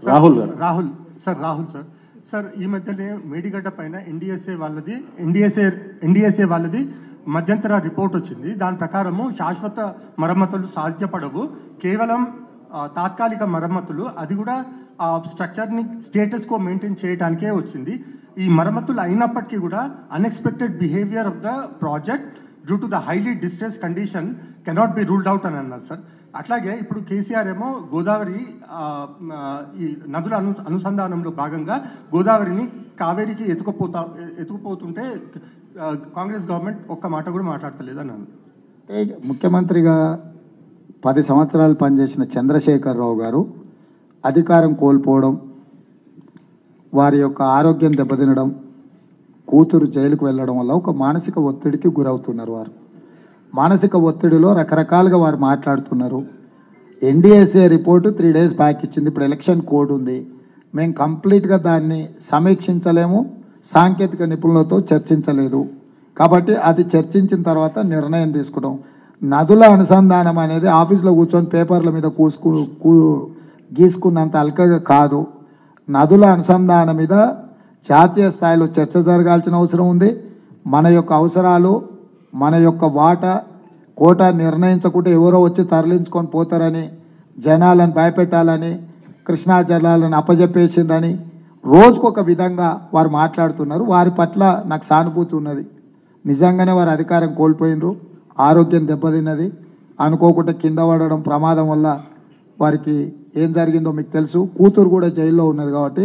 రాహుల్ గారు Rahul sir Rahul sir sir ఈ మధ్యనే మేడిగడ్డ పైన ఎన్డీఎస్ఏ వాళ్ళది ఎన్డీఎస్ఏ ఎన్డీఎస్ఏ వాళ్ళది మధ్యంతర రిపోర్ట్ వచ్చింది దాని ప్రకారము శాశ్వత మరమ్మతులు సాధ్యపడవు కేవలం ఆ, తాత్కాలిక మరమ్మతులు అది కూడా ఆ స్ట్రక్చర్ని స్టేటస్ కో మెయింటైన్ చేయడానికే వచ్చింది ఈ మరమ్మతులు అయినప్పటికీ కూడా unexpected behaviour of the project due to the highly distress condition cannot be ruled out అని అన్నారు సార్ అట్లాగే ఇప్పుడు కేసీఆర్ ఏమో గోదావరి ఆ, ఆ, ఈ నదుల అను అనుసంధానంలో భాగంగా గోదావరిని కావేరికి ఎత్తుకుపోతా ఎత్తుకుపోతుంటే ఆ, కాంగ్రెస్ గవర్నమెంట్ ఒక్క మాట కూడా మాట్లాడతలేదు అన్నాను అంటే ముఖ్యమంత్రిగా పది సంవత్సరాలు పనిచేసిన చంద్రశేఖరరావు గారు అధికారం కోల్పోవడం వారి యొక్క ఆరోగ్యం దెబ్బతినడం కూతురు జైలుకు వెళ్ళడం వల్ల ఒక మానసిక ఒత్తిడికి గురవుతున్నారు వారు మానసిక ఒత్తిడిలో రకరకాలుగా వారు మాట్లాడుతున్నారు NDSA report three days back ఇచ్చింది ఇప్పుడు ఎలక్షన్ కోడ్ ఉంది మేము కంప్లీట్గా దాన్ని సమీక్షించలేము సాంకేతిక నిపుణులతో చర్చించలేదు కాబట్టి అది చర్చించిన తర్వాత నిర్ణయం తీసుకుంటాం నదుల అనుసంధానం అనేది ఆఫీస్లో కూర్చొని పేపర్ల మీద కూసుకు కూ గీసుకున్నంత అల్కగా కాదు నదుల అనుసంధానం మీద జాతీయ స్థాయిలో చర్చ జరగాల్సిన అవసరం ఉంది మన యొక్క అవసరాలు మన యొక్క వాటా కోట నిర్ణయించకుంటే ఎవరో వచ్చి తరలించుకొని పోతారని జనాలను భయపెట్టాలని కృష్ణా జలాలను అప్పజెప్పేసిండ్రని రోజుకొక విధంగా వారు మాట్లాడుతున్నారు వారి పట్ల నాకు సానుభూతి ఉన్నది నిజంగానే వారి అధికారం కోల్పోయినరు ఆరోగ్యం దెబ్బతిన్నది అనుకోకుండా కింద పడడం ప్రమాదం వల్ల వారికి ఏం జరిగిందో మీకు తెలుసు కూతురు కూడా జైల్లో ఉన్నది కాబట్టి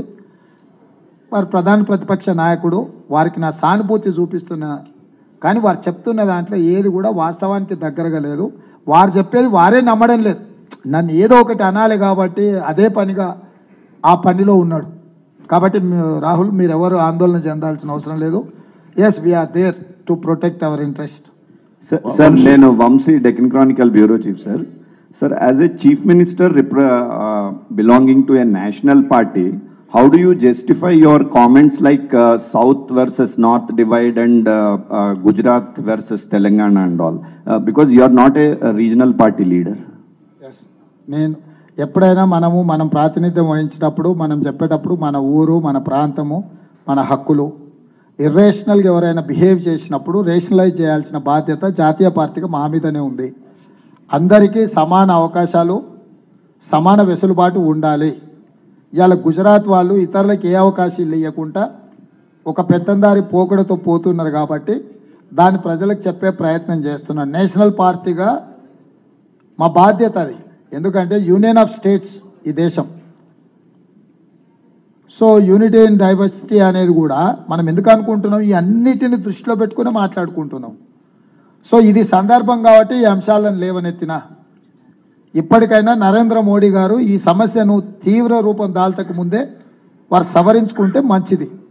వారు ప్రధాన ప్రతిపక్ష నాయకుడు వారికి నా సానుభూతి చూపిస్తున్న కానీ వారు చెప్తున్న దాంట్లో ఏది కూడా వాస్తవానికి దగ్గరగా లేదు వారు చెప్పేది వారే నమ్మడం లేదు నన్ను ఏదో ఒకటి అనాలి కాబట్టి అదే పనిగా ఆ పనిలో ఉన్నాడు కాబట్టి మీ- రాహుల్ మీరు ఎవరు ఆందోళన చెందాల్సిన అవసరం లేదు yes we are there to protect our interest Sir, sir, నేను Vamsi Deccan Chronicle bureau chief sir sir as a chief minister belonging to a national party how do you justify your comments like south versus north divide and Gujarat versus Telangana and all because you are not a regional party leader yes నేను ఎప్పుడైనా మనము మనం ప్రాతినిధ్యం వహించేటప్పుడు మనం చెప్పేటప్పుడు మన ఊరు మన ప్రాంతము మన హక్కులు ఇర్రేషనల్గా ఎవరైనా బిహేవ్ చేసినప్పుడు రేషనలైజ్ చేయాల్సిన బాధ్యత జాతీయ పార్టీకి మా మీదనే ఉంది అందరికీ సమాన అవకాశాలు సమాన వెసులుబాటు ఉండాలి ఇవాళ గుజరాత్ వాళ్ళు ఇతరులకు ఏ అవకాశాలు ఇవ్వకుండా ఒక పెత్తందారి పోకడతో పోతున్నారు కాబట్టి దాన్ని ప్రజలకు చెప్పే ప్రయత్నం చేస్తున్నారు నేషనల్ పార్టీగా మా బాధ్యత అది ఎందుకంటే యూనియన్ ఆఫ్ స్టేట్స్ ఈ దేశం సో యూనిటీ ఇన్ డైవర్సిటీ అనేది కూడా మనం ఎందుకు అనుకుంటున్నాం ఈ అన్నిటిని దృష్టిలో పెట్టుకుని మాట్లాడుకుంటున్నాం సో ఇది సందర్భం కాబట్టి ఈ అంశాలను లేవనెత్తిన ఇప్పటికైనా నరేంద్ర మోడీ గారు ఈ సమస్యను తీవ్ర రూపం దాల్చక ముందే వారు సవరించుకుంటే మంచిది